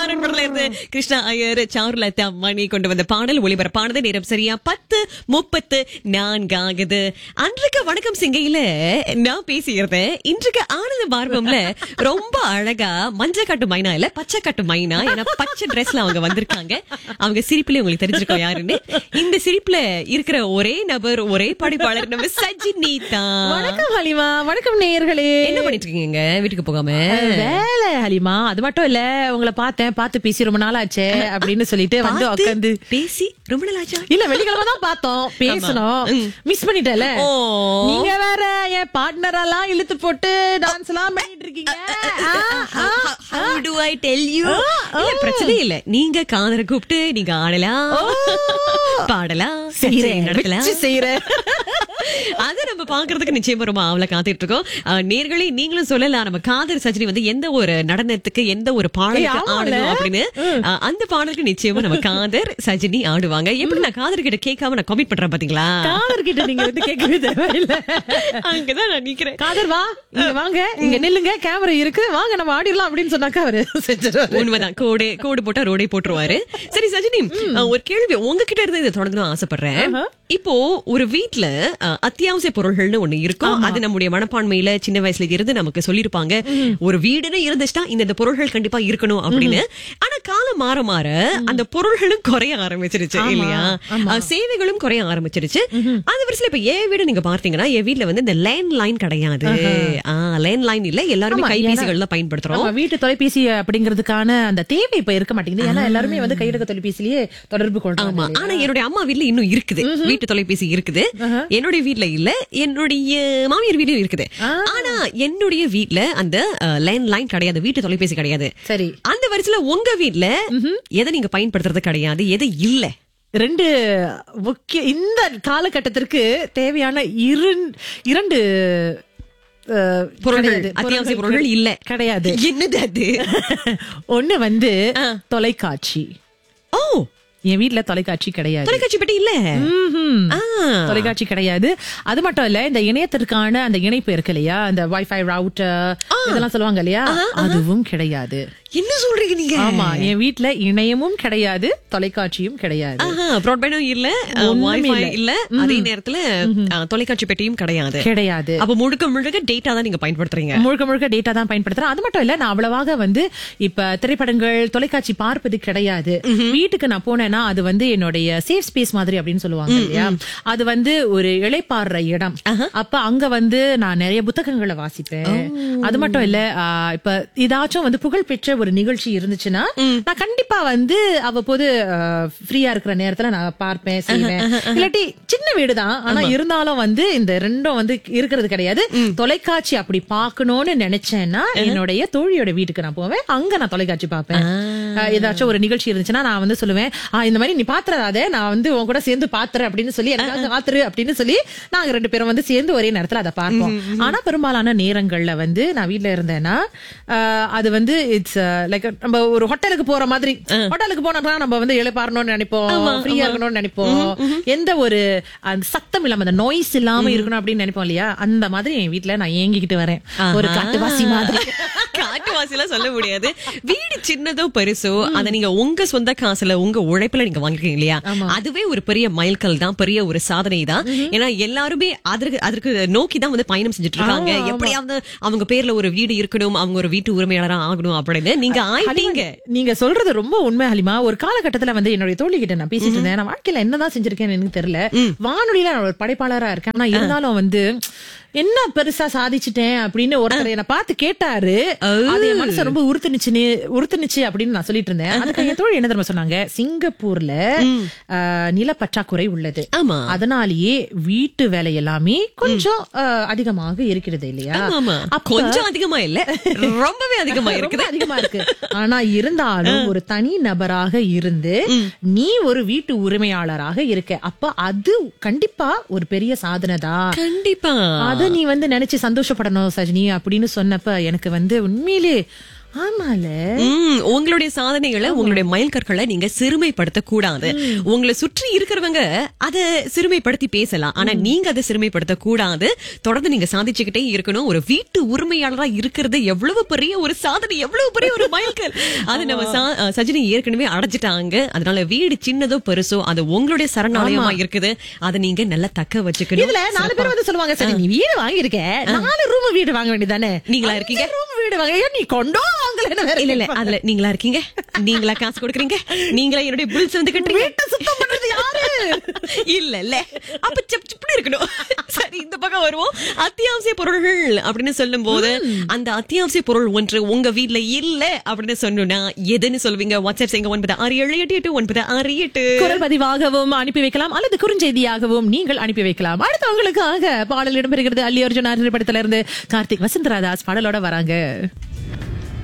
மாறன் படத்துல இருந்து கிருஷ்ணா ஐயர் சாருலதா மணி கொண்டு வந்த பாடல் ஒளிபரப்பானது நேரம் சரியா பத்து முப்பத்து நான்காகுது அன்றைக்கு வணக்கம் சிங்கையில நான் பேசியிருந்தேன் இன்றைக்கு ஆனந்த பார்வம்ல ரொம்ப அழகா மஞ்சள் கட்டு மைனா இல்ல பச்சை கட்டு மைனா ஏன்னா பச்சை ட்ரெஸ்ல அவங்க வந்திருக்காங்க அவங்க சிரிப்புல உங்களுக்கு தெரிஞ்சிருக்கோம் யாருன்னு இந்த சிரிப்புல இருக்கிற ஒரே நபர் ஒரே படிப்பாளர் நம்ம சஜினி தான் வணக்கம் ஹலிமா வணக்கம் நேயர்களே என்ன பண்ணிட்டு இருக்கீங்க வீட்டுக்கு போகாம வேலை ஹலிமா அது மட்டும் இல்ல உங்களை பார்த்தேன் பார்த்து பேசி ரொம்ப நாள் ஆச்சே அப்படின்னு சொல்லிட்டு வந்து பார்த்து, உட்காந்து பேசி ரொம்ப நாள் ஆச்சா இல்ல வெள்ளிக்கிழமை தான் பார்த்தோம் பேசணும் மிஸ் பண்ணிட்டல ஓ. நீங்க வேற என் பார்ட்னர் எல்லாம் இழுத்து போட்டு டான்ஸ் எல்லாம் பண்ணிட்டு இருக்கீங்க ஆ, ஆ, How do I tell you? இல்ல, பிரச்சனை இல்ல நீங்க காதல கூப்பிட்டு நீங்க ஆடலாம் பாடலாம் செய்றேன், கச்சேரி நடத்தலாம் வச்சு செய்றேன். அத நம்ம பாக்குறதுக்கு நிச்சயமா ரொம்ப ஆவல காத்துட்டு இருக்கோம் அஹ், நேர்களே நீங்களும் சொல்லலாம் நம்ம காதல் சஜினி வந்து எந்த ஒரு நடனத்துக்கு எந்த ஒரு பாடலுக்கு ஏய், ஆமால. ஆடணும் அப்படின்னு அஹ், அந்த பாடலுக்கு நிச்சயமா நம்ம காதர் சஜினி ஆடுவாங்க எப்படி நான் காதர் கிட்ட கேட்காம நான் கமிட் பண்றேன் பாத்தீங்களா காதர் கிட்ட நீங்க வந்து கேட்கவே தேவையில்ல அங்கதான் நான் நிக்கிறேன் காதர் வா இங்க வாங்க இங்க நில்லுங்க கேமரா இருக்கு வாங்க நம்ம ஆடிடலாம் அப்படின்னு சொன்னாக்கா அவரு செஞ்சிருவாரு உண்மைதான் கோடு கோடு போட்டா ரோடே போட்டுருவாரு சரி சஜினி அஹ், ஒரு கேள்வி உங்ககிட்ட இருந்து இதை தொடங்கணும் ஆசைப்படுறேன் இப்போ ஒரு வீட்ல அஹ், அத்தியாவசிய பொருள்கள்னு ஒண்ணு இருக்கும் அது நம்முடைய மனப்பான்மையில சின்ன வயசுல இருந்து நமக்கு சொல்லிருப்பாங்க ஒரு வீடுன்னு இருந்துச்சுன்னா இந்த இந்த பொருள்கள் கண்டிப்பா இருக்கணும் அப்படின்னு ஆனா காலம் மாற மாற அந்த பொருள்களும் குறைய ஆரம்பிச்சிருச்சு இல்லையா அஹ், சேவைகளும் குறைய ஆரம்பிச்சிருச்சு அது வரிசையில இப்ப என் வீடு நீங்க பார்த்தீங்கன்னா என் வீட்ல வந்து இந்த லேண்ட் லைன் கிடையாது லேண்ட் லைன் இல்ல எல்லாருமே ஆமா, கைபேசிகள் தான் பயன்படுத்துறோம் ஆமா, வீட்டு தொலைபேசி அப்படிங்கிறதுக்கான அந்த தேவை இப்ப இருக்க மாட்டேங்குது ஏன்னா எல்லாருமே வந்து கையடக்க தொலைபேசிலேயே தொடர்பு ஆமா கொள்றாங்க ஆனா என்னுடைய அம்மா வீட்ல இன்னும் இருக்குது வீட்டு தொலைபேசி இருக்குது என்னுடைய வீட்ல இல்ல என்னுடைய மாமியார் வீட்லயும் இருக்குது ஆனா என்னுடைய வீட்ல அந்த லேண்ட் லைன் கிடையாது வீட்டு தொலைபேசி கிடையாது சரி அந்த வரிசையில உங்க வீட்ல எதை நீங்க பயன்படுத்துறது கிடையாது எது இல்ல ரெண்டு முக்கிய இந்த காலகட்டத்திற்கு தேவையான இரு இரண்டு அஹ், பொருள்கள் கிடையாது. அத்தியாவசிய பொருள்கள் இல்ல கிடையாது என்னது அது ஒண்ணு வந்து தொலைக்காட்சி ஓ என் வீட்ல தொலைக்காட்சி கிடையாது தொலைக்காட்சி பெட்டி இல்ல ம்ஹும். ஆ. தொலைக்காட்சி கிடையாது அது மட்டும் இல்ல இந்த இணையத்திற்கான அந்த இணைப்பு இருக்கு இல்லையா இந்த வைஃபை ரவுட்டர் இதெல்லாம் சொல்லுவாங்க இல்லையா அதுவும் கிடையாது என்ன சொல்றீங்க நீங்க ஆமா என் வீட்ல இணையமும் கிடையாது தொலைக்காட்சியும் கிடையாது ப்ராட்பேண்டும் இல்ல ஒண்ணுமே வைஃபை இல்ல. இல்ல அதே நேரத்துல அஹ், தொலைக்காட்சி பெட்டியும் கிடையாது கிடையாது அப்ப முழுக்க முழுக்க டேட்டா தான் நீங்க பயன்படுத்துறீங்க முழுக்க முழுக்க டேட்டா தான் பயன்படுத்துறேன் அது மட்டும் இல்ல நான் அவ்வளவாக வந்து இப்ப திரைப்படங்கள் தொலைக்காட்சி பார்ப்பது கிடையாது வீட்டுக்கு நான் போனேன்னா அது வந்து என்னுடைய சேஃப் ஸ்பேஸ் மாதிரி அப்படின்னு சொல்லுவாங்க இல்லையா அது வந்து ஒரு இளைப்பாடுற இடம் அப்ப அங்க வந்து நான் நிறைய புத்தகங்களை வாசிப்பேன் அது மட்டும் இல்ல ஆ, இப்ப இதாச்சும் வந்து புகழ்பெற்ற ஒரு நிகழ்ச்சி இருந்துச்சுன்னா நான் கண்டிப்பா வந்து அவ்வப்போது ஃப்ரீயா இருக்கிற நேரத்துல நான் பார்ப்பேன் செய்வேன் இல்லாட்டி சின்ன வீடுதான் ஆனா இருந்தாலும் வந்து இந்த ரெண்டும் வந்து இருக்கிறது கிடையாது தொலைக்காட்சி அப்படி பார்க்கணும்னு நினைச்சேன்னா என்னுடைய தோழியோட வீட்டுக்கு நான் போவேன் அங்க நான் தொலைக்காட்சி பார்ப்பேன் அஹ், ஏதாச்சும் ஒரு நிகழ்ச்சி இருந்துச்சுன்னா நான் வந்து சொல்லுவேன் "ஆ, இந்த மாதிரி நீ பாத்துறாதே நான் வந்து உன் கூட சேர்ந்து பாத்துறேன் அப்படின்னு சொல்லி எனக்காக காத்துரு அப்படின்னு சொல்லி நாங்க ரெண்டு பேரும் வந்து சேர்ந்து ஒரே நேரத்துல அதை பார்ப்போம் ஆனா பெரும்பாலான நேரங்கள்ல வந்து நான் வீட்ல இருந்தேன்னா அஹ், அது வந்து இட்ஸ் லைக் நம்ம ஒரு ஹோட்டலுக்கு போற மாதிரி ஹோட்டலுக்கு போனோம்னா நம்ம வந்து எழுப்பாறணும்னு நினைப்போம் ஃப்ரீயா இருக்கணும்னு நினைப்போம் எந்த ஒரு அந்த சத்தம் இல்லாம அந்த நாய்ஸ் இல்லாம இருக்கணும் அப்படின்னு நினைப்போம் இல்லையா அந்த மாதிரி என் வீட்ல நான் ஏங்கிக்கிட்டு வரேன் ஒரு காட்டுவாசி மாதிரி காட்டுவாசிலாம் சொல்ல முடியாது வீடு சின்னதோ பெருசோ அத நீங்க உங்க சொந்த காசுல உங்க உழைப்புல நீங்க வாங்கிருக்கீங்க இல்லையா அதுவே ஒரு பெரிய மைல்கல் தான் பெரிய ஒரு சாதனை தான் ஏன்னா எல்லாருமே அதற்கு அதற்கு நோக்கி தான் வந்து பயணம் செஞ்சுட்டு இருக்காங்க எப்படியாவது அவங்க பேர்ல ஒரு வீடு இருக்கணும் அவங்க ஒரு வீட்டு உரிமையாளரா ஆகணும் அப்படின்னு நீங்க ஆயிட்டீங்க நீங்க சொல்றது ரொம்ப உண்மை ஹலிமா ஒரு காலகட்டத்துல வந்து என்னுடைய தோழி கிட்ட நான் பேசிட்டு இருந்தேன் நான் வாழ்க்கையில என்னதான் செஞ்சிருக்கேன்னு எனக்கு தெரியல வானொலியில நான் ஒரு படைப்பாளரா இருக்கேன் ஆனா இருந்தாலும் வந்து என்ன பெருசா சாதிச்சிட்டேன் அப்படின்னு ஒருத்தர் என்ன பார்த்து கேட்டாரு அது என் மனசு ரொம்ப உறுத்துனுச்சுன்னு உறுத்துனுச்சு அப்படின்னு நான் சொல்லிட்டு இருந்தேன் அதுக்கு என் தோழி என்ன தெரியுமா சொன்னாங்க சிங்கப்பூர்ல ஆஹ், நில பற்றாக்குறை உள்ளது ஆமா அதனாலேயே வீட்டு வேலை எல்லாமே கொஞ்சம் ஆஹ், அதிகமாக இருக்கிறது இல்லையா ஆமா அப்ப- கொஞ்சம் அதிகமா இல்ல ரொம்பவே அதிகமா இருக்குது ரொம்ப அதிகமா இருக்கு ஆனா இருந்தாலும் ஒரு தனி நபராக இருந்து நீ ஒரு வீட்டு உரிமையாளராக இருக்க அப்ப அது கண்டிப்பா ஒரு பெரிய சாதனை தான் கண்டிப்பா அத நீ வந்து நினைச்சு சந்தோஷப்படணும் சஜினி அப்படின்னு சொன்னப்ப எனக்கு வந்து உண்மையிலே ஆமால ம், உங்களுடைய சாதனைகளை உங்களுடைய மைல்கற்களை நீங்க சிறுமைப்படுத்த கூடாது உங்களை சுற்றி இருக்கிறவங்க அத சிறுமைப்படுத்தி பேசலாம் ஆனா நீங்க அதை சிறுமைப்படுத்த கூடாது தொடர்ந்து நீங்க சாதிச்சுக்கிட்டே இருக்கணும் ஒரு வீட்டு உரிமையாளரா இருக்கிறது எவ்வளவு பெரிய ஒரு சாதனை எவ்வளவு பெரிய ஒரு மைல்கல் அது நம்ம சா- அஹ், சஜினி ஏற்கனவே அடைஞ்சிட்டாங்க அதனால வீடு சின்னதோ பெருசோ அது உங்களுடைய சரணாலயமா இருக்குது அதை நீங்க நல்லா தக்க வச்சுக்கணும் இதுல நாலு பேர் வந்து சொல்லுவாங்க சரி நீ வீடு வாங்கியிருக்க நாலு ரூம் வீடு வாங்க வேண்டியதானே நீங்களா இருக்கீங்க? ரூம் வீடு வாங்க ஐயோ, நீ கொண்டோ வாங்கல இல்ல இல்ல அதுல நீங்களா இருக்கீங்க நீங்களா காசு கொடுக்குறீங்க நீங்களா என்னுடைய பில்ஸ் வந்து கட்டுறீங்க வீட்டை சுத்தம் பண்றது யாரு இல்ல இல்ல அப்ப செப் செப்னு இருக்கணும் சரி இந்த பக்கம் வருவோம் அத்தியாவசிய பொருள்கள் அப்படின்னு சொல்லும் போது அந்த அத்தியாவசிய பொருள் ஒன்று உங்க வீட்ல இல்ல அப்படின்னு சொன்னோம்னா எதுன்னு சொல்லுவீங்க வாட்ஸ்அப் செய்யுங்க ஒன்பது ஆறு ஏழு எட்டு எட்டு ஒன்பது ஆறு எட்டு குரல் பதிவாகவும் அனுப்பி வைக்கலாம் அல்லது குறுஞ்செய்தியாகவும் நீங்கள் அனுப்பி வைக்கலாம் அடுத்து உங்களுக்காக பாடல் இடம்பெறுகிறது அல்லி அர்ஜுன் படத்துல இருந்து கார்த்திக் வசந்தராதாஸ் பாடலோட வராங்க